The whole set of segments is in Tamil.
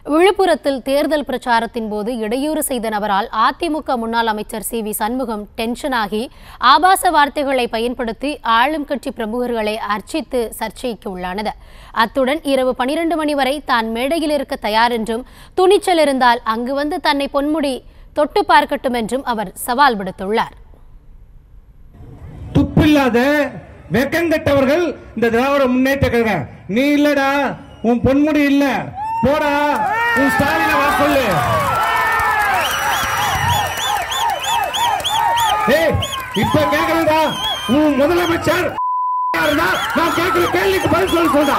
விழுப்புரத்தில் தேர்தல் பிரச்சாரத்தின் போது இடையூறு செய்த நபரால் அதிமுக முன்னாள் அமைச்சர் சி வி சண்முகம் டென்ஷனாகி ஆபாச வார்த்தைகளை பயன்படுத்தி ஆளும் கட்சி பிரமுகர்களை அர்ச்சித்து சர்ச்சைக்கு உள்ளானது அத்துடன் இரவு பனிரெண்டு மணி வரை தான் மேடையில் இருக்க தயார் என்றும் துணிச்சல் இருந்தால் அங்கு வந்து தன்னை பொன்முடி தொட்டு பார்க்கட்டும் என்றும் அவர் சவால் விடுத்துள்ளார் துப்பில்லாத வெக்கங்கட்டவர்கள் இந்த திராவிட முன்னேற்ற கழகம் நீ இல்லடா உன் பொன்முடி இல்ல போடா உன் ஸ்டாலின வர சொல்லு ஏய் இப்ப கேக்குறதா உன் முதலமைச்சர் யாருடா? நான் கேட்கிற கேள்விக்கு பதில் சொல்ல சொல்றா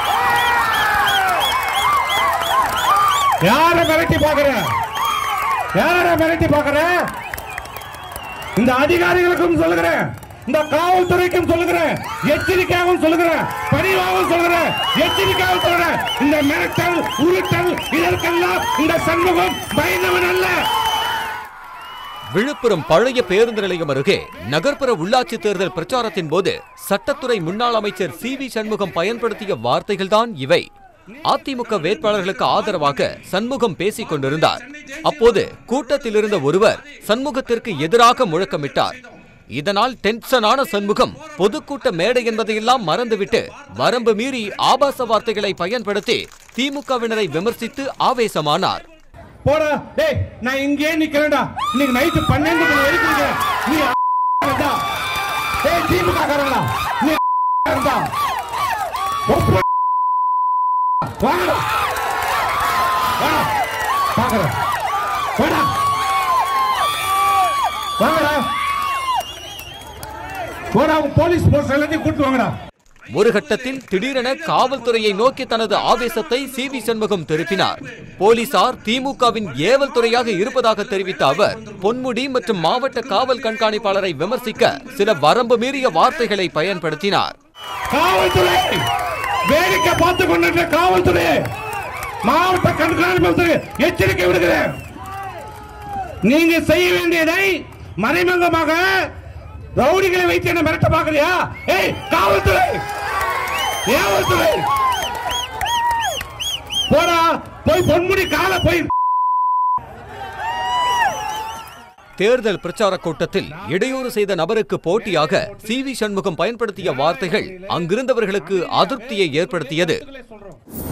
யார மிரட்டி பாக்குற யார மிரட்டி பாக்குற இந்த அதிகாரிகளுக்கும் சொல்லுகிறேன் இந்த காவல்துறைக்கும் சொல்லுகிறேன் எச்சரிக்கையாகவும் சொல்லுகிறேன் பணிவாகவும் சொல்லுகிறேன் எச்சரிக்கையாகவும் சொல்லுகிறேன் இந்த மிரட்டல் உருட்டல் இதற்கெல்லாம் இந்த சண்முகம் பயந்தவன் அல்ல விழுப்புரம் பழைய பேருந்து நிலையம் அருகே நகர்ப்புற உள்ளாட்சி தேர்தல் பிரச்சாரத்தின் போது சட்டத்துறை முன்னாள் அமைச்சர் சி வி சண்முகம் பயன்படுத்திய வார்த்தைகள்தான் இவை அதிமுக வேட்பாளர்களுக்கு ஆதரவாக சண்முகம் பேசிக் கொண்டிருந்தார் அப்போது கூட்டத்தில் இருந்த ஒருவர் சண்முகத்திற்கு எதிராக முழக்கமிட்டார் இதனால் டென்ஷனான சண்முகம் பொதுக்கூட்ட மேடை என்பதையெல்லாம் மறந்துவிட்டு வரம்பு மீறி ஆபாச வார்த்தைகளை பயன்படுத்தி திமுகவினரை விமர்சித்து ஆவேசமானார் போடா டேய் நான் இங்கேயே நிக்கிறேன்டா இன்னைக்கு நைட்டு பன்னெண்டு மணி வரைக்கும் இருக்கிறேன். நீ இருந்தா. டேய் திமுக காரங்களா நீ இருந்தா. ஒப்பு. வாங்கடா வாடா பாக்குறேன் வாடா வாங்கடா போடா உன் போலீஸ் போஸ்ட் எல்லாத்தையும் கூட்டு வாங்கடா ஒரு கட்டத்தில் திடீரென காவல்துறையை நோக்கி தனது ஆவேசத்தை சி வி சண்முகம் திருப்பினார் போலீசார் திமுகவின் ஏவல் துறையாக இருப்பதாக தெரிவித்த அவர் பொன்முடி மற்றும் மாவட்ட காவல் கண்காணிப்பாளரை விமர்சிக்க சில வரம்பு மீறிய வார்த்தைகளை பயன்படுத்தினார் காவல்துறை வேடிக்கை பார்த்து கொண்டிருக்கிற காவல்துறை மாவட்ட கண்காணிப்பு எச்சரிக்கை விடுகிறேன் நீங்க செய்ய வேண்டியதை மறைமுகமாக ரவுடிகளை வைத்து என்ன மிரட்ட பாக்குறியா ஏய் காவல்துறை காவல்துறை போடா போய் பொன்முடி கால போய் தேர்தல் பிரச்சார கூட்டத்தில் இடையூறு செய்த நபருக்கு போட்டியாக சி வி சண்முகம் பயன்படுத்திய வார்த்தைகள் அங்கிருந்தவர்களுக்கு அதிருப்தியை ஏற்படுத்தியது